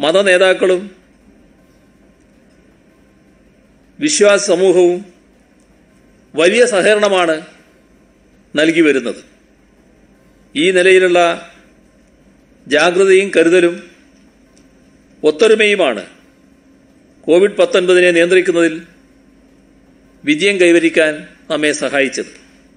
മതനേതാക്കളും വിശ്വാസ സമൂഹവും വലിയ സഹകരണമാണ് നൽകി വരുന്നത് ഈ നിലയിലുള്ള ജാഗ്രതയും കരുതലും ഒത്തൊരുമയുമാണ് കോവിഡ് പത്തൊൻപതിനെ നിയന്ത്രിക്കുന്നതിൽ വിജയം കൈവരിക്കാൻ നമ്മെ സഹായിച്ചത്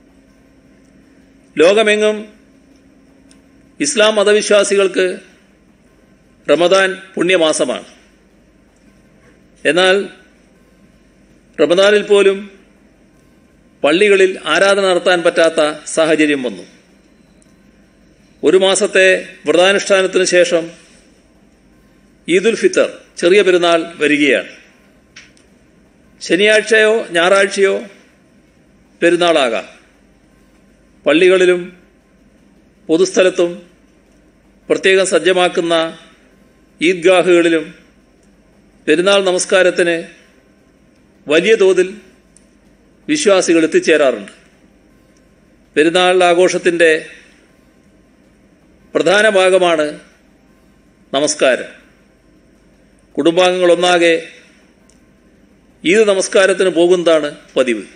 ലോകമെങ്ങും ഇസ്ലാം മതവിശ്വാസികൾക്ക് റമദാൻ പുണ്യമാസമാണ് എന്നാൽ റമദാനിൽ പോലും പള്ളികളിൽ ആരാധന നടത്താൻ പറ്റാത്ത സാഹചര്യം വന്നു ഒരു മാസത്തെ വ്രതാനുഷ്ഠാനത്തിന് ശേഷം ഈദുൽ ഫിത്തർ ചെറിയ പെരുന്നാൾ വരികയാണ് ശനിയാഴ്ചയോ ഞായറാഴ്ചയോ പെരുന്നാളാകാം പള്ളികളിലും പൊതുസ്ഥലത്തും പ്രത്യേകം സജ്ജമാക്കുന്ന ഈദ്ഗാഹുകളിലും പെരുന്നാൾ നമസ്കാരത്തിന് വലിയ തോതിൽ വിശ്വാസികൾ എത്തിച്ചേരാറുണ്ട് പെരുന്നാൾ ആഘോഷത്തിൻ്റെ പ്രധാന ഭാഗമാണ് നമസ്കാരം കുടുംബാംഗങ്ങൾ ഒന്നാകെ ഈദ് നമസ്കാരത്തിന് പോകുന്നതാണ് പതിവ്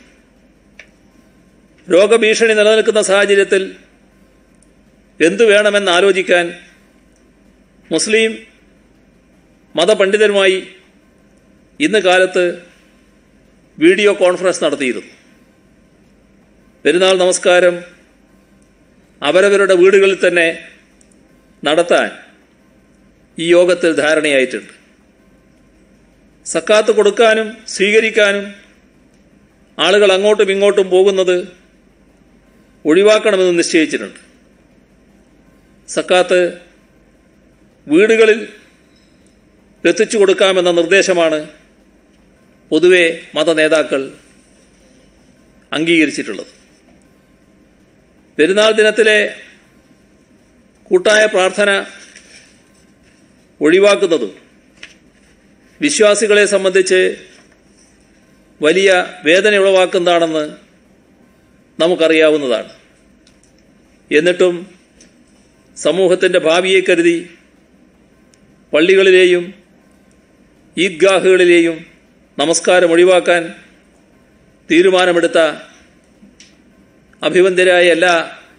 രോഗഭീഷണി നിലനിൽക്കുന്ന സാഹചര്യത്തിൽ എന്തു വേണമെന്ന് ആലോചിക്കാൻ മുസ്ലിം മതപണ്ഡിതരുമായി ഇന്ന് കാലത്ത് വീഡിയോ കോൺഫറൻസ് നടത്തിയിരുന്നു പെരുന്നാൾ നമസ്കാരം അവരവരുടെ വീടുകളിൽ തന്നെ നടത്താൻ ഈ യോഗത്തിൽ ധാരണയായിട്ടുണ്ട് സക്കാത്ത് കൊടുക്കാനും സ്വീകരിക്കാനും ആളുകൾ അങ്ങോട്ടും ഇങ്ങോട്ടും പോകുന്നത് ഒഴിവാക്കണമെന്ന് നിശ്ചയിച്ചിട്ടുണ്ട് സക്കാത്ത് വീടുകളിൽ എത്തിച്ചു കൊടുക്കാമെന്ന നിർദ്ദേശമാണ് പൊതുവെ മതനേതാക്കൾ അംഗീകരിച്ചിട്ടുള്ളത് പെരുന്നാൾ ദിനത്തിലെ കൂട്ടായ പ്രാർത്ഥന ഒഴിവാക്കുന്നതും വിശ്വാസികളെ സംബന്ധിച്ച് വലിയ വേദന ഉളവാക്കുന്നതാണെന്ന് നമുക്കറിയാവുന്നതാണ് എന്നിട്ടും സമൂഹത്തിൻ്റെ ഭാവിയെ കരുതി പള്ളികളിലെയും ഈദ്ഗാഹുകളിലെയും നമസ്കാരം ഒഴിവാക്കാൻ തീരുമാനമെടുത്ത അഭിവന്ദരായ എല്ലാ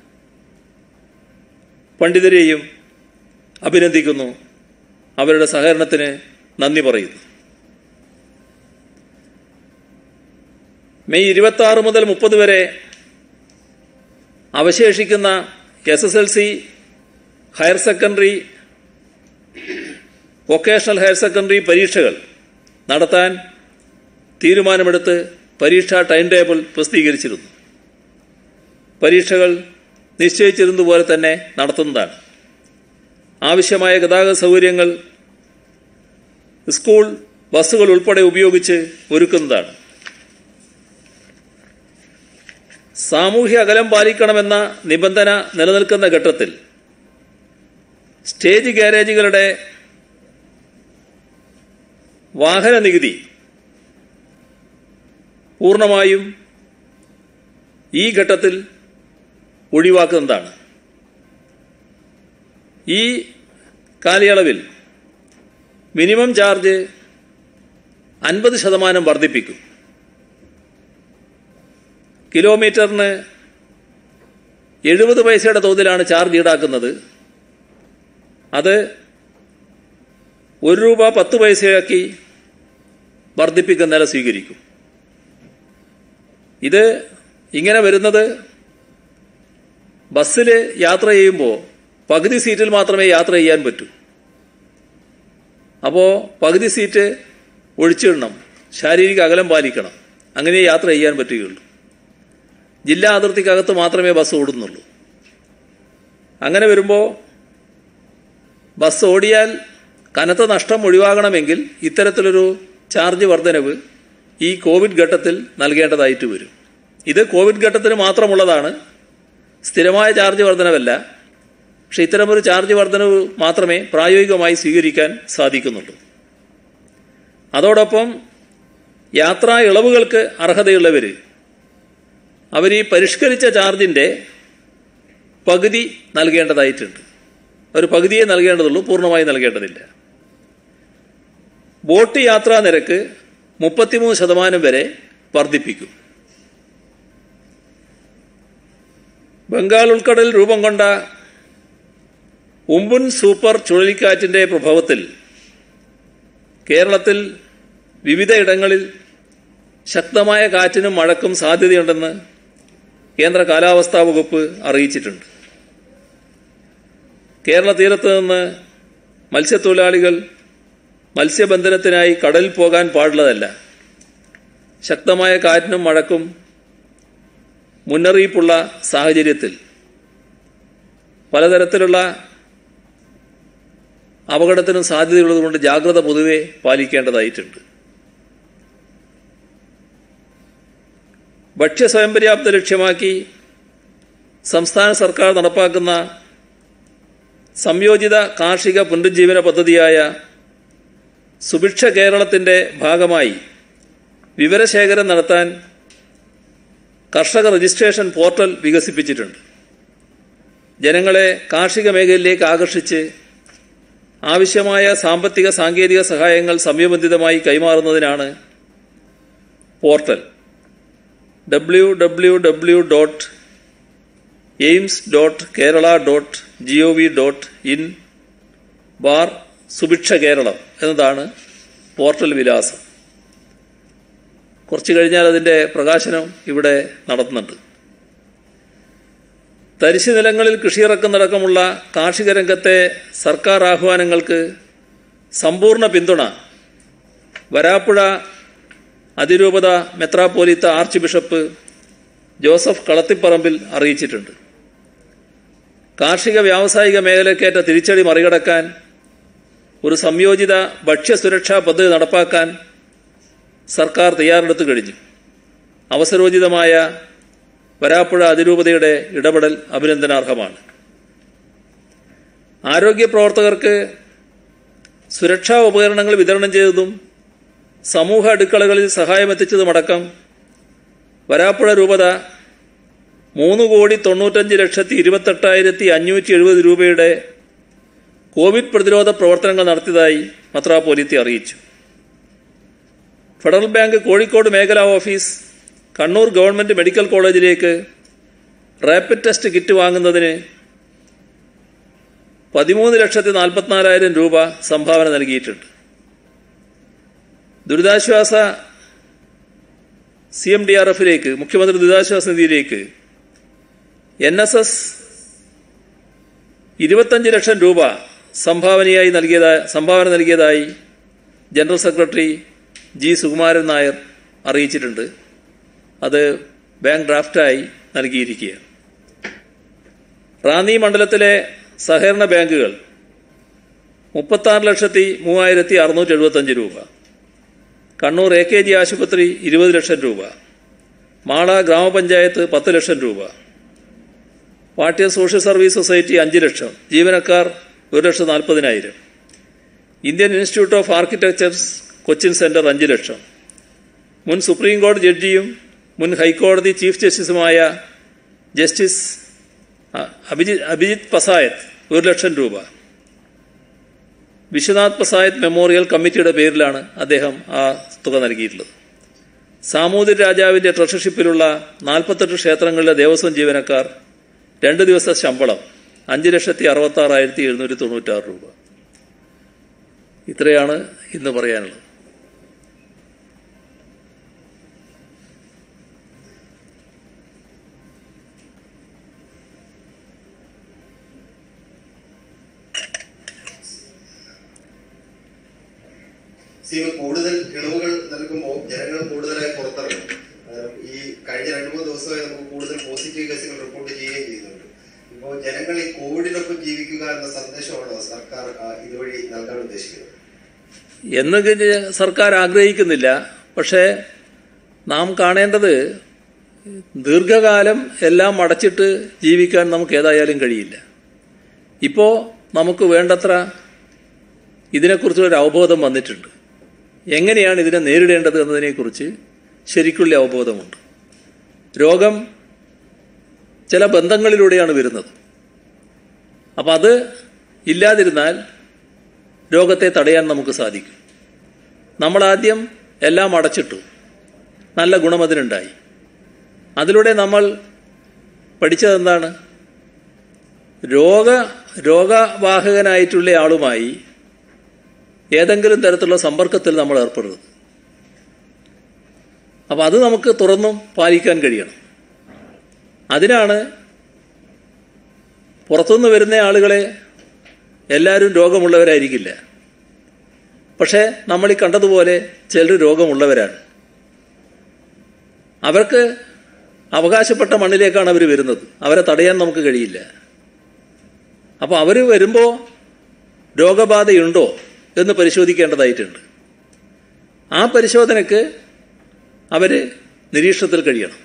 പണ്ഡിതരെയും അഭിനന്ദിക്കുന്നു അവരുടെ സഹകരണത്തിന് നന്ദി പറയുന്നു മെയ് ഇരുപത്തി ആറ് മുതൽ മുപ്പത് വരെ അവശേഷിക്കുന്ന S S L C higher secondary vocational higher secondary പരീക്ഷകൾ നടത്താൻ തീരുമാനമെടുത്ത് പരീക്ഷാ ടൈം ടേബിൾ പ്രസിദ്ധീകരിച്ചിരുന്നു പരീക്ഷകൾ നിശ്ചയിച്ചിരുന്നതുപോലെ തന്നെ നടത്തുന്നതാണ് ആവശ്യമായ ഗതാഗത സൗകര്യങ്ങൾ സ്കൂൾ ബസ്സുകൾ ഉൾപ്പെടെ ഉപയോഗിച്ച് ഒരുക്കുന്നതാണ് സാമൂഹ്യ അകലം പാലിക്കണമെന്ന നിബന്ധന നിലനിൽക്കുന്ന ഘട്ടത്തിൽ സ്റ്റേജ് ഗ്യാരേജുകളുടെ വാഹന നികുതി പൂർണ്ണമായും ഈ ഘട്ടത്തിൽ ഒഴിവാക്കുന്നതാണ് ഈ കാലയളവിൽ മിനിമം ചാർജ് അൻപത് ശതമാനം വർദ്ധിപ്പിക്കും കിലോമീറ്ററിന് എഴുപത് പൈസയുടെ തോതിലാണ് ചാർജ് ഈടാക്കുന്നത് അത് ഒരു രൂപ പത്ത് പൈസയാക്കി വർദ്ധിപ്പിക്കുന്ന നില സ്വീകരിക്കും ഇത് ഇങ്ങനെ വരുന്നത് ബസ്സിൽ യാത്ര ചെയ്യുമ്പോൾ പകുതി സീറ്റിൽ മാത്രമേ യാത്ര ചെയ്യാൻ പറ്റൂ അപ്പോൾ പകുതി സീറ്റ് ഒഴിച്ചിടണം ശാരീരിക അകലം പാലിക്കണം അങ്ങനെ യാത്ര ചെയ്യാൻ പറ്റുകയുള്ളൂ ജില്ലാ അതിർത്തിക്കകത്ത് മാത്രമേ ബസ് ഓടുന്നുള്ളൂ അങ്ങനെ വരുമ്പോൾ ബസ് ഓടിയാൽ കനത്ത നഷ്ടം ഒഴിവാകണമെങ്കിൽ ഇത്തരത്തിലൊരു ചാർജ് വർധനവ് ഈ കോവിഡ് ഘട്ടത്തിൽ നൽകേണ്ടതായിട്ട് വരും ഇത് കോവിഡ് ഘട്ടത്തിന് മാത്രമുള്ളതാണ് സ്ഥിരമായ ചാർജ് വർധനവല്ല പക്ഷെ ഇത്തരമൊരു ചാർജ് വർധനവ് മാത്രമേ പ്രായോഗികമായി സ്വീകരിക്കാൻ സാധിക്കുന്നുള്ളൂ അതോടൊപ്പം യാത്രാ ഇളവുകൾക്ക് അർഹതയുള്ളവർ അവർ ഈ പരിഷ്കരിച്ച ചാർജിൻ്റെ പകുതി നൽകേണ്ടതായിട്ടുണ്ട് ഒരു പകുതിയെ നൽകേണ്ടതുള്ളൂ പൂർണ്ണമായി നൽകേണ്ടതില്ല ബോട്ട് യാത്രാ നിരക്ക് മുപ്പത്തിമൂന്ന് ശതമാനം വരെ വർദ്ധിപ്പിക്കും ബംഗാൾ ഉൾക്കടലിൽ രൂപം കൊണ്ട ഉമ്പുൻ സൂപ്പർ ചുഴലിക്കാറ്റിന്റെ പ്രഭാവത്തിൽ കേരളത്തിൽ വിവിധയിടങ്ങളിൽ ശക്തമായ കാറ്റിനും മഴക്കും സാധ്യതയുണ്ടെന്ന് കേന്ദ്ര കാലാവസ്ഥാ വകുപ്പ് അറിയിച്ചിട്ടുണ്ട് കേരള തീരത്ത് നിന്ന് മത്സ്യത്തൊഴിലാളികൾ മത്സ്യബന്ധനത്തിനായി കടലിൽ പോകാൻ പാടുള്ളതല്ല ശക്തമായ കാറ്റിനും മഴക്കും മുന്നറിയിപ്പുള്ള സാഹചര്യത്തിൽ പലതരത്തിലുള്ള അപകടത്തിനും സാധ്യതയുള്ളതുകൊണ്ട് ജാഗ്രത പൊതുവെ പാലിക്കേണ്ടതായിട്ടുണ്ട് ഭക്ഷ്യ സ്വയം പര്യാപ്ത ലക്ഷ്യമാക്കി സംസ്ഥാന സർക്കാർ നടപ്പാക്കുന്ന സംയോജിത കാർഷിക പുനരുജ്ജീവന പദ്ധതിയായ സുഭിക്ഷ കേരളത്തിൻ്റെ ഭാഗമായി വിവരശേഖരം നടത്താൻ കർഷക രജിസ്ട്രേഷൻ പോർട്ടൽ വികസിപ്പിച്ചിട്ടുണ്ട് ജനങ്ങളെ കാർഷിക മേഖലയിലേക്ക് ആകർഷിച്ച് ആവശ്യമായ സാമ്പത്തിക സാങ്കേതിക സഹായങ്ങൾ സമയബന്ധിതമായി കൈമാറുന്നതിനാണ് portal W W W dot aims dot Kerala dot G O V dot in bar Subhiksha Keralam എന്നതാണ് പോർട്ടൽ വിലാസം കുറച്ച് കഴിഞ്ഞാൽ അതിൻ്റെ പ്രകാശനം ഇവിടെ നടത്തുന്നുണ്ട് തരിശു നിലങ്ങളിൽ കൃഷിയിറക്കുന്നതടക്കമുള്ള കാർഷിക രംഗത്തെ സർക്കാർ ആഹ്വാനങ്ങൾക്ക് സമ്പൂർണ്ണ പിന്തുണ വരാപ്പുഴ അതിരൂപത മെത്രാപ്പോലിത്ത ആർച്ച് ബിഷപ്പ് ജോസഫ് കളത്തിപ്പറമ്പിൽ അറിയിച്ചിട്ടുണ്ട് കാർഷിക വ്യാവസായിക മേഖലക്കേറ്റ തിരിച്ചടി മറികടക്കാൻ ഒരു സംയോജിത ഭക്ഷ്യസുരക്ഷാ പദ്ധതി നടപ്പാക്കാൻ സർക്കാർ തയ്യാറെടുത്തു കഴിഞ്ഞു അവസരോചിതമായ വരാപ്പുഴ അതിരൂപതയുടെ ഇടപെടൽ അഭിനന്ദനാർഹമാണ് ആരോഗ്യ പ്രവർത്തകർക്ക് സുരക്ഷാ ഉപകരണങ്ങൾ വിതരണം ചെയ്തതും സമൂഹ അടുക്കളകളിൽ സഹായമെത്തിച്ചതുമടക്കം വരാപ്പുഴ രൂപത മൂന്ന് കോടി തൊണ്ണൂറ്റഞ്ച് ലക്ഷത്തി ഇരുപത്തെട്ടായിരത്തി അഞ്ഞൂറ്റി എഴുപത് രൂപയുടെ കോവിഡ് പ്രതിരോധ പ്രവർത്തനങ്ങൾ നടത്തിയതായി മത്രാപോലിത്തി അറിയിച്ചു ഫെഡറൽ ബാങ്ക് കോഴിക്കോട് മേഖലാ ഓഫീസ് കണ്ണൂർ ഗവൺമെൻറ് മെഡിക്കൽ കോളേജിലേക്ക് റാപ്പിഡ് ടെസ്റ്റ് കിറ്റ് വാങ്ങുന്നതിന് പതിമൂന്ന് ലക്ഷത്തി നാൽപ്പത്തിനാലായിരം രൂപ സംഭാവന നൽകിയിട്ടുണ്ട് ദുരിതാശ്വാസ സി എം ഡി ആർ എഫിലേക്ക് മുഖ്യമന്ത്രി ദുരിതാശ്വാസ നിധിയിലേക്ക് എൻ എസ് എസ് ഇരുപത്തഞ്ച് ലക്ഷം രൂപ സംഭാവനയായി നൽകിയതായി സംഭാവന നൽകിയതായി general secretary G Sukumaran Nair അറിയിച്ചിട്ടുണ്ട് അത് ബാങ്ക് ഡ്രാഫ്റ്റായി നൽകിയിരിക്കുകയാണ് റാന്നി മണ്ഡലത്തിലെ സഹകരണ ബാങ്കുകൾ മുപ്പത്താറ് ലക്ഷത്തി മൂവായിരത്തി അറുന്നൂറ്റി എഴുപത്തഞ്ച് രൂപ കണ്ണൂർ എ കെ ജി ആശുപത്രി ഇരുപത് ലക്ഷം രൂപ മാള ഗ്രാമപഞ്ചായത്ത് പത്ത് ലക്ഷം രൂപ പാട്യ സോഷ്യൽ സർവീസ് സൊസൈറ്റി അഞ്ച് ലക്ഷം ജീവനക്കാർ ഒരു ലക്ഷം നാൽപ്പതിനായിരം Indian institute of architectures Cochin centre അഞ്ച് ലക്ഷം മുൻ സുപ്രീം കോടതി ജഡ്ജിയും മുൻ ഹൈക്കോടതി ചീഫ് ജസ്റ്റിസുമായ ജസ്റ്റിസ് അഭിജിത് അഭിജിത് പസായത്ത് ഒരു ലക്ഷം രൂപ വിശ്വനാഥ് പസായത്ത് മെമ്മോറിയൽ കമ്മിറ്റിയുടെ പേരിലാണ് അദ്ദേഹം ആ തുക നൽകിയിട്ടുള്ളത് സാമൂതിരി രാജാവിൻ്റെ ട്രഷർഷിപ്പിലുള്ള നാൽപ്പത്തെട്ട് ക്ഷേത്രങ്ങളിലെ ദേവസ്വം ജീവനക്കാർ രണ്ട് ദിവസത്തെ ശമ്പളം അഞ്ച് ലക്ഷത്തി അറുപത്താറായിരത്തി എഴുന്നൂറ്റി തൊണ്ണൂറ്റാറ് രൂപ ഇത്രയാണ് ഇന്ന് പറയാനുള്ളത് സീമ കൂടുതൽ ഇളവുകൾ നൽകുമ്പോൾ ജനങ്ങൾ കൂടുതലായി പുറത്തിറങ്ങും അന്നേരം ഈ കഴിഞ്ഞ രണ്ടു മൂന്ന് ദിവസമായി നമുക്ക് കൂടുതൽ പോസിറ്റീവ് കേസുകൾ റിപ്പോർട്ട് ചെയ്യുകയും ചെയ്യുന്നുണ്ട് ഇപ്പോൾ ജനങ്ങൾ ഈ കോവിഡിനൊപ്പം ജീവിക്കുക എന്ന സന്ദേശമാണോ സർക്കാർ ആ, ഇതുവഴി നൽകാൻ ഉദ്ദേശിക്കുന്നത് എന്നൊക്കെ സർക്കാർ ആഗ്രഹിക്കുന്നില്ല പക്ഷേ നാം കാണേണ്ടത് ദീർഘകാലം എല്ലാം അടച്ചിട്ട് ജീവിക്കാൻ നമുക്ക് ഏതായാലും കഴിയില്ല ഇപ്പോൾ നമുക്ക് വേണ്ടത്ര ഇതിനെക്കുറിച്ചൊരു അവബോധം വന്നിട്ടുണ്ട് എങ്ങനെയാണ് ഇതിനെ നേരിടേണ്ടത് എന്നതിനെക്കുറിച്ച് ശരിക്കുള്ള അവബോധമുണ്ട് രോഗം ചില ബന്ധങ്ങളിലൂടെയാണ് വരുന്നത് അപ്പം അത് ഇല്ലാതിരുന്നാൽ രോഗത്തെ തടയാൻ നമുക്ക് സാധിക്കും നമ്മളാദ്യം എല്ലാം അടച്ചിട്ടു നല്ല ഗുണമതിനുണ്ടായി അതിലൂടെ നമ്മൾ പഠിച്ചത് എന്താണ് രോഗ രോഗവാഹകനായിട്ടുള്ള ആളുമായി ഏതെങ്കിലും തരത്തിലുള്ള സമ്പർക്കത്തിൽ നമ്മൾ ഏർപ്പെടരുത് അപ്പം അത് നമുക്ക് തുറന്നും പാലിക്കാൻ കഴിയണം അതിനാണ് പുറത്തുനിന്ന് വരുന്ന ആളുകളെ എല്ലാവരും രോഗമുള്ളവരായിരിക്കില്ല പക്ഷേ നമ്മൾ ഈ കണ്ടതുപോലെ ചിലർ രോഗമുള്ളവരാണ് അവർക്ക് അവകാശപ്പെട്ട മണ്ണിലേക്കാണ് അവർ വരുന്നത് അവരെ തടയാൻ നമുക്ക് കഴിയില്ല അപ്പോൾ അവർ വരുമ്പോൾ രോഗബാധയുണ്ടോ എന്ന് പരിശോധിക്കേണ്ടതായിട്ടുണ്ട് ആ പരിശോധനയ്ക്ക് അവർ നിരീക്ഷണത്തിൽ കഴിയണം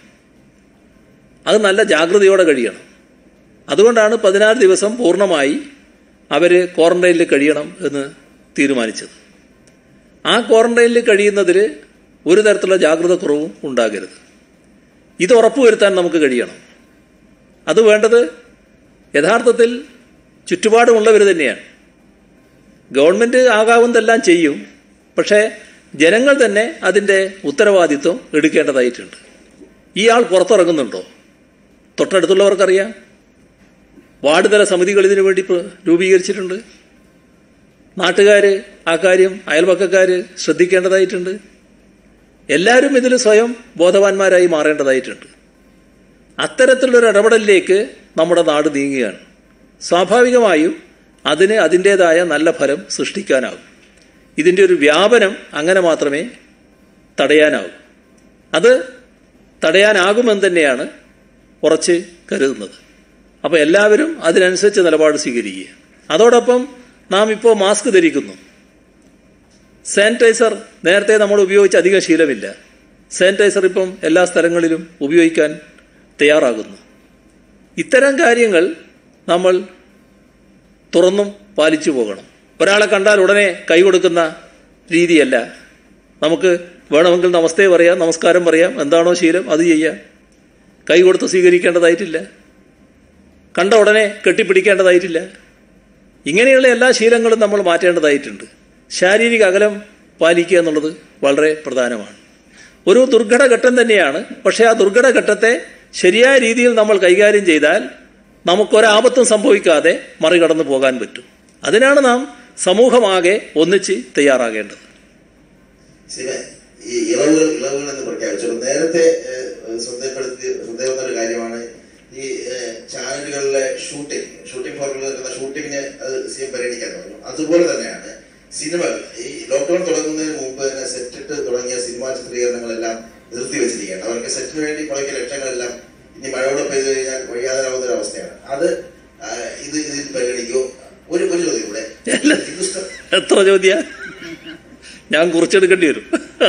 അത് നല്ല ജാഗ്രതയോടെ കഴിയണം അതുകൊണ്ടാണ് പതിനാറ് ദിവസം പൂർണ്ണമായി അവർ ക്വാറന്റൈനിൽ കഴിയണം എന്ന് തീരുമാനിച്ചത് ആ ക്വാറന്റൈനിൽ കഴിയുന്നതിൽ ഒരു തരത്തിലുള്ള ജാഗ്രത കുറവും ഉണ്ടാകരുത് ഇത് ഉറപ്പുവരുത്താൻ നമുക്ക് കഴിയണം അത് വേണ്ടത് യഥാർത്ഥത്തിൽ ചുറ്റുപാടുമുള്ളവർ തന്നെയാണ് ഗവൺമെൻറ് ആകാവുന്നതെല്ലാം ചെയ്യും പക്ഷേ ജനങ്ങൾ തന്നെ അതിൻ്റെ ഉത്തരവാദിത്വം എടുക്കേണ്ടതായിട്ടുണ്ട് ഈ ആൾ പുറത്തിറങ്ങുന്നുണ്ടോ തൊട്ടടുത്തുള്ളവർക്കറിയാം വാർഡ് തല സമിതികൾ ഇതിനു വേണ്ടി ഇപ്പോൾ രൂപീകരിച്ചിട്ടുണ്ട് നാട്ടുകാർ ആ കാര്യം അയൽപക്കക്കാർ ശ്രദ്ധിക്കേണ്ടതായിട്ടുണ്ട് എല്ലാവരും ഇതിൽ സ്വയം ബോധവാന്മാരായി മാറേണ്ടതായിട്ടുണ്ട് അത്തരത്തിലുള്ളൊരു ഇടപെടലിലേക്ക് നമ്മുടെ നാട് നീങ്ങുകയാണ് സ്വാഭാവികമായും അതിന് അതിൻ്റേതായ നല്ല ഫലം സൃഷ്ടിക്കാനാകും ഇതിൻ്റെ ഒരു വ്യാപനം അങ്ങനെ മാത്രമേ തടയാനാവൂ അത് തടയാനാകുമെന്ന് തന്നെയാണ് ഉറച്ച് കരുതുന്നത് അപ്പോൾ എല്ലാവരും അതിനനുസരിച്ച് നിലപാട് സ്വീകരിക്കുക അതോടൊപ്പം നാം ഇപ്പോൾ മാസ്ക് ധരിക്കുന്നു സാനിറ്റൈസർ നേരത്തെ നമ്മൾ ഉപയോഗിച്ച് അധികം ശീലമില്ല സാനിറ്റൈസർ ഇപ്പം എല്ലാ സ്ഥലങ്ങളിലും ഉപയോഗിക്കാൻ തയ്യാറാകുന്നു ഇത്തരം കാര്യങ്ങൾ നമ്മൾ തുറന്നും പാലിച്ചു പോകണം ഒരാളെ കണ്ടാൽ ഉടനെ കൈ കൊടുക്കുന്ന രീതിയല്ല നമുക്ക് വേണമെങ്കിൽ നമസ്തേ പറയാം നമസ്കാരം പറയാം എന്താണോ ശീലം അത് ചെയ്യാം കൈ കൊടുത്ത് സ്വീകരിക്കേണ്ടതായിട്ടില്ല കണ്ട ഉടനെ കെട്ടിപ്പിടിക്കേണ്ടതായിട്ടില്ല ഇങ്ങനെയുള്ള എല്ലാ ശീലങ്ങളും നമ്മൾ മാറ്റേണ്ടതായിട്ടുണ്ട് ശാരീരിക അകലം പാലിക്കുക എന്നുള്ളത് വളരെ പ്രധാനമാണ് ഒരു ദുർഘടഘട്ടം തന്നെയാണ് പക്ഷേ ആ ദുർഘടഘട്ടത്തെ ശരിയായ രീതിയിൽ നമ്മൾ കൈകാര്യം ചെയ്താൽ നമുക്കൊരാപത്തും സംഭവിക്കാതെ മറികടന്നു പോകാൻ പറ്റും അതിനാണ് നാം സമൂഹമാകെ ഒന്നിച്ച് തയ്യാറാകേണ്ടത് ശരി ഈ ഇളവുകൾ ഇളവുകൾ എന്ന് പ്രഖ്യാപിച്ചു നേരത്തെ ഏഹ്, ശ്രദ്ധപ്പെടുത്തി ശ്രദ്ധ വന്ന ഒരു കാര്യമാണ് ഈ ഏഹ്, ചാനലുകളിലെ ഷൂട്ടിംഗ് ഷൂട്ടിംഗ് ഫോർമുല എന്ന ഷൂട്ടിങ്ങിന് അത് സി എം പരിഗണിക്കാൻ പറഞ്ഞു അതുപോലെ തന്നെയാണ് സിനിമകൾ ഈ ലോക്ക്ഡൌൺ തുടങ്ങുന്നതിന് മുമ്പ് തന്നെ സെറ്റിട്ട് തുടങ്ങിയ സിനിമാ ചിത്രീകരണങ്ങളെല്ലാം നിർത്തി വെച്ചിരിക്കുകയാണ് അവർക്ക് സെറ്റിന് വേണ്ടി മുടക്കിയ ലക്ഷങ്ങളെല്ലാം ഇനി മഴയോടെ പെയ്തു കഴിഞ്ഞാൽ വഴിയാതാരാവുന്ന ഒരു അവസ്ഥയാണ് അത് ആ, ഇത് ഇതിൽ പരിഗണിക്കോ ഒരു ഒരു ചോദ്യം ഇവിടെ ഹിന്ദുസ്ഥാൻ എത്ര ചോദ്യ ഞാൻ കുറിച്ചെടുക്കേണ്ടി വരും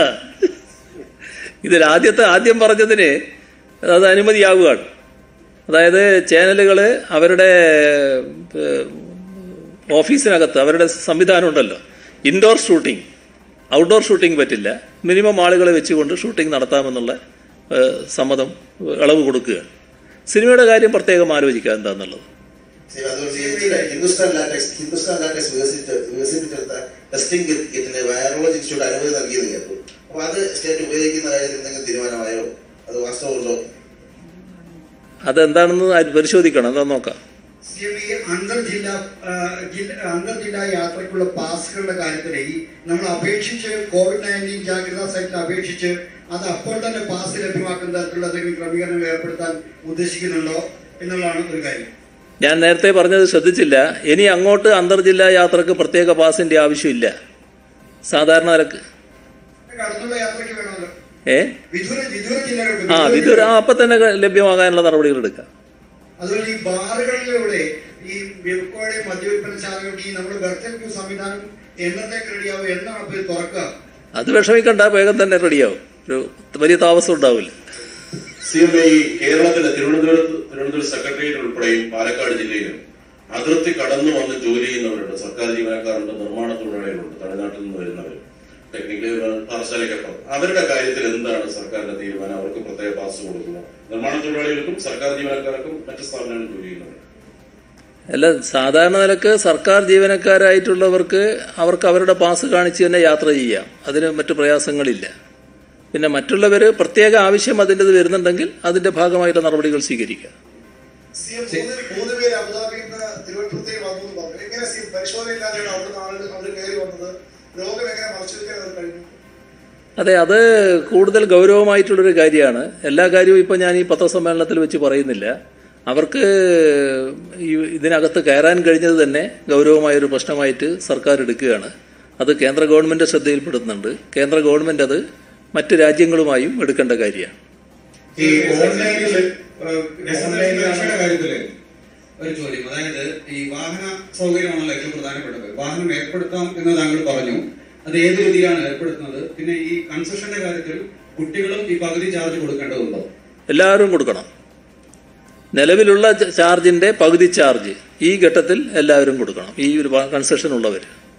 ഇതിൽ ആദ്യത്തെ ആദ്യം പറഞ്ഞതിന് അത് അനുമതിയാവുകയാണ് അതായത് ചാനലുകൾ അവരുടെ ഏഹ്, ഓഫീസിനകത്ത് അവരുടെ സംവിധാനം ഉണ്ടല്ലോ ഇൻഡോർ ഷൂട്ടിംഗ് ഔട്ട്ഡോർ ഷൂട്ടിംഗ് പറ്റില്ല മിനിമം ആളുകളെ വെച്ചുകൊണ്ട് ഷൂട്ടിംഗ് നടത്താമെന്നുള്ള ഏഹ്, സമ്മതം ഇളവ് കൊടുക്കുകയാണ് സിനിമയുടെ കാര്യം പ്രത്യേകം ആലോചിക്കുക എന്താണെന്നുള്ളത് ശരി, അതുപോലെ CHI Hindustan latex Hindustan latex വികസിച്ച വികസിപ്പിച്ചെടുത്ത ടെസ്റ്റിംഗ് കിറ്റിന് വൈറോളജി ഇൻസ്റ്റിറ്റ്യൂട്ട് അനുമതി നൽകിയത് കേട്ടു അപ്പൊ അത് സ്റ്റേറ്റ് ഉപയോഗിക്കുന്ന കാര്യത്തിൽ എന്തെങ്കിലും തീരുമാനമായോ അത് വാസ്തവമുണ്ടോ അതെന്താണെന്ന് ആര് പരിശോധിക്കണം എന്താ നോക്കാം സി എം ഈ അന്തർജില്ലാ ആ, ജില്ല- അന്തർജില്ലാ യാത്രയ്ക്കുള്ള പാസുകളുടെ കാര്യത്തിൽ ഈ നമ്മൾ അപേക്ഷിച്ച് കോവിഡ് നയൻറ്റീൻ ജാഗ്രതാ സൈറ്റിൽ അപേക്ഷിച്ച് അത് അപ്പോൾ തന്നെ പാസ് ലഭ്യമാക്കുന്ന തരത്തിലുള്ള എന്തെങ്കിലും ക്രമീകരണങ്ങൾ ഏർപ്പെടുത്താൻ ഉദ്ദേശിക്കുന്നുണ്ടോ എന്നുള്ളതാണ് ഒരു കാര്യം ഞാൻ നേരത്തെ പറഞ്ഞത് ശ്രദ്ധിച്ചില്ല ഇനി അങ്ങോട്ട് അന്തർജില്ലാ യാത്രക്ക് പ്രത്യേക പാസിന്റെ ആവശ്യമില്ല സാധാരണ നിരക്ക് കടന്നുള്ള യാത്രയ്ക്ക് വേണമല്ലോ ഏ വിദൂര വിദൂര ജില്ലകൾക്ക് ആ വിദൂര വിദൂര ആ അപ്പം തന്നെ ലഭ്യമാകാനുള്ള നടപടികൾ എടുക്കാം അതുപോലെ ഈ ബാറുകളിലൂടെ ഈ വിൽക്കോടെ മദ്യവിൽപ്പനശാലകൾക്ക് ഈ നമ്മുടെ വെർച്വൽ ക്യൂ സംവിധാനം എന്നത്തേക്ക് റെഡിയാവും എന്നാണ് അപ്പോൾ ഇത് തുറക്കുക അത് വിഷമിക്കണ്ട വേഗം തന്നെ റെഡിയാവും ഒരു വലിയ താമസം ഉണ്ടാവില്ല സി എം ഐ കേരളത്തിലെ തിരുവനന്തപുരത്ത് തിരുവനന്തപുരം സെക്രട്ടേറിയറ്റ് ഉൾപ്പെടെയും പാലക്കാട് ജില്ലയിലും അതിർത്തി കടന്നു വന്ന് ജോലി ചെയ്യുന്നവരുണ്ട് സർക്കാർ ജീവനക്കാരുണ്ട് നിർമ്മാണ തൊഴിലാളികളുണ്ട് തമിഴ്നാട്ടിൽ നിന്ന് വരുന്നവർ ടെക്നിക്കലി പാഠശാലയ്ക്കപ്പുറം അവരുടെ കാര്യത്തിൽ എന്താണ് സർക്കാരിന്റെ തീരുമാനം അവർക്ക് പ്രത്യേക പാസ് കൊടുക്കുന്നു നിർമ്മാണ തൊഴിലാളികൾക്കും സർക്കാർ ജീവനക്കാർക്കും മറ്റ് സ്ഥാപനങ്ങളിൽ ജോലി ചെയ്യുന്നവർ അല്ല സാധാരണ നിലക്ക് സർക്കാർ ജീവനക്കാരായിട്ടുള്ളവർക്ക് അവർക്ക് അവരുടെ പാസ് കാണിച്ച് തന്നെ യാത്ര ചെയ്യാം അതിന് മറ്റു പ്രയാസങ്ങളില്ല പിന്നെ മറ്റുള്ളവർ പ്രത്യേക ആവശ്യം അതിൻ്റെത് വരുന്നുണ്ടെങ്കിൽ അതിൻ്റെ ഭാഗമായിട്ടുള്ള നടപടികൾ സ്വീകരിക്കുക സി എം മൂന്ന് മൂന്ന് പേര് അബുദാബിയിൽ നിന്ന് തിരുവനന്തപുരത്തേക്ക് വന്നു എന്ന് പറഞ്ഞു എങ്ങനെ സി എം പരിശോധന ഇല്ലാതെയാണ് അവിടുന്ന് ആളുകൾ അവർ കയറി വന്നത് രോഗം എങ്ങനെ മറച്ചുവെക്കാൻ അവർ കഴിഞ്ഞു അതെ അത് കൂടുതൽ ഗൗരവമായിട്ടുള്ളൊരു കാര്യമാണ് എല്ലാ കാര്യവും ഇപ്പം ഞാൻ ഈ പത്രസമ്മേളനത്തിൽ വെച്ച് പറയുന്നില്ല അവർക്ക് ഈ ഇതിനകത്ത് കയറാൻ കഴിഞ്ഞത് തന്നെ ഗൗരവമായൊരു പ്രശ്നമായിട്ട് സർക്കാർ എടുക്കുകയാണ് അത് കേന്ദ്ര ഗവൺമെൻറ് ശ്രദ്ധയിൽപ്പെടുത്തുന്നുണ്ട് കേന്ദ്ര ഗവൺമെൻറ് അത് മറ്റ് രാജ്യങ്ങളുമായും എടുക്കേണ്ട കാര്യമാണ് ഈ ഓൺലൈനിൽ ഓൺലൈനിലാണ് കാര്യത്തില് ഒരു ചോദ്യം അതായത് ഈ വാഹന സൗകര്യമാണല്ലോ ഏറ്റവും പ്രധാനപ്പെട്ടത് വാഹനം ഏർപ്പെടുത്താം എന്ന് താങ്കൾ പറഞ്ഞു അത് ഏത് രീതിയിലാണ് ഏർപ്പെടുത്തുന്നത് പിന്നെ ഈ കൺസെഷന്റെ കാര്യത്തിൽ കുട്ടികളും ഈ പകുതി ചാർജ് കൊടുക്കേണ്ടതുണ്ടോ എല്ലാവരും കൊടുക്കണം നിലവിലുള്ള ച- ചാർജിന്റെ പകുതി ചാർജ് ഈ ഘട്ടത്തിൽ എല്ലാവരും കൊടുക്കണം ഈ ഒരു കൺസെഷൻ ഉള്ളവർ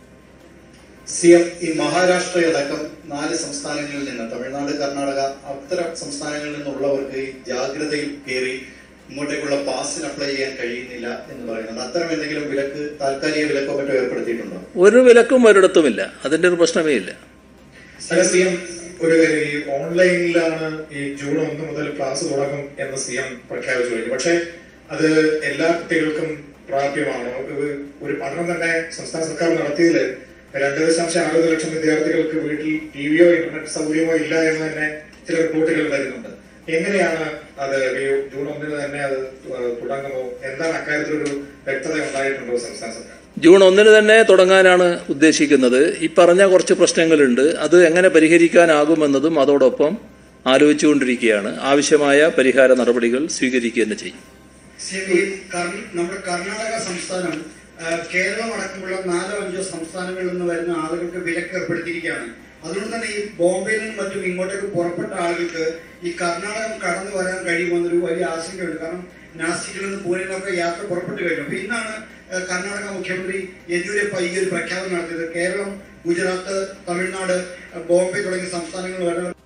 സി എം ഈ മഹാരാഷ്ട്രയടക്കം നാല് സംസ്ഥാനങ്ങളിൽ നിന്ന് തമിഴ്നാട് കർണാടക അത്തരം സംസ്ഥാനങ്ങളിൽ നിന്നുള്ളവർക്ക് ഈ ജാഗ്രതയിൽ കയറി ഇങ്ങോട്ടേക്കുള്ള പാസിന് അപ്ലൈ ചെയ്യാൻ കഴിയുന്നില്ല എന്ന് പറയുന്നുണ്ട് അത്തരം എന്തെങ്കിലും വിലക്ക് താൽക്കാലിക വിലക്കോ മറ്റോ ഏർപ്പെടുത്തിയിട്ടുണ്ടോ ഒരു വിലക്കും ഒരിടത്തുമില്ല അതിന്റെ ഒരു പ്രശ്നമേ ഇല്ല അല്ല സി എം ഒരു കാര്യം ഈ ഓൺലൈനിലാണ് ഈ ജൂൺ ഒന്ന് മുതൽ ക്ലാസ് തുടങ്ങും എന്ന് സി എം പ്രഖ്യാപിച്ചു കഴിഞ്ഞു പക്ഷേ അത് എല്ലാ കുട്ടികൾക്കും പ്രാപ്യമാണോ ഇത് ഒരു പഠനം തന്നെ സംസ്ഥാന സർക്കാർ നടത്തിയതിൽ രണ്ട് ദശാംശം അറുപത് ലക്ഷം വിദ്യാർത്ഥികൾക്ക് വീട്ടിൽ ടി വിയോ ഇന്റർനെറ്റ് സൗകര്യമോ ഇല്ല എന്ന് തന്നെ ചില റിപ്പോർട്ടുകൾ വരുന്നുണ്ട് എങ്ങനെയാണ് അത് ഈ ജൂൺ ഒന്നിന് തന്നെ അത് ഏഹ് തുടങ്ങുമോ എന്താണ് അക്കാര്യത്തിലൊരു വ്യക്തത ഉണ്ടായിട്ടുണ്ടോ സംസ്ഥാന സർക്കാർ ജൂൺ ഒന്നിന് തന്നെ തുടങ്ങാനാണ് ഉദ്ദേശിക്കുന്നത് ഈ പറഞ്ഞ കുറച്ച് പ്രശ്നങ്ങളുണ്ട് അത് എങ്ങനെ പരിഹരിക്കാനാകുമെന്നതും അതോടൊപ്പം ആലോചിച്ചുകൊണ്ടിരിക്കുകയാണ് ആവശ്യമായ പരിഹാര നടപടികൾ സ്വീകരിക്കുക തന്നെ ചെയ്യും സി എം, ഈ കർ- നമ്മുടെ കർണാടക സംസ്ഥാനം ആ, കേരളം അടക്കമുള്ള നാലോ അഞ്ചോ സംസ്ഥാനങ്ങളിൽ നിന്ന് വരുന്ന ആളുകൾക്ക് വിലക്ക് ഏർപ്പെടുത്തിയിരിക്കുകയാണ് അതുകൊണ്ട് തന്നെ ഈ ബോംബെയിൽ നിന്നും മറ്റും ഇങ്ങോട്ടേക്ക് പുറപ്പെട്ട ആളുകൾക്ക് ഈ കർണാടകം കടന്നു വരാൻ കഴിയുമെന്നൊരു വലിയ ആശങ്കയുണ്ട് കാരണം നാസിക്കിൽ നിന്ന് പൂനെയിൽ നിന്നൊക്കെ യാത്ര പുറപ്പെട്ടു കഴിഞ്ഞു അപ്പൊ ഇന്നാണ് ആ, കർണാടക മുഖ്യമന്ത്രി യെദ്യൂരപ്പ ഈ ഒരു പ്രഖ്യാപനം നടത്തിയത് കേരളം ഗുജറാത്ത് തമിഴ്നാട് ആ, ബോംബെ തുടങ്ങിയ സംസ്ഥാനങ്ങളിൽ വരുന്ന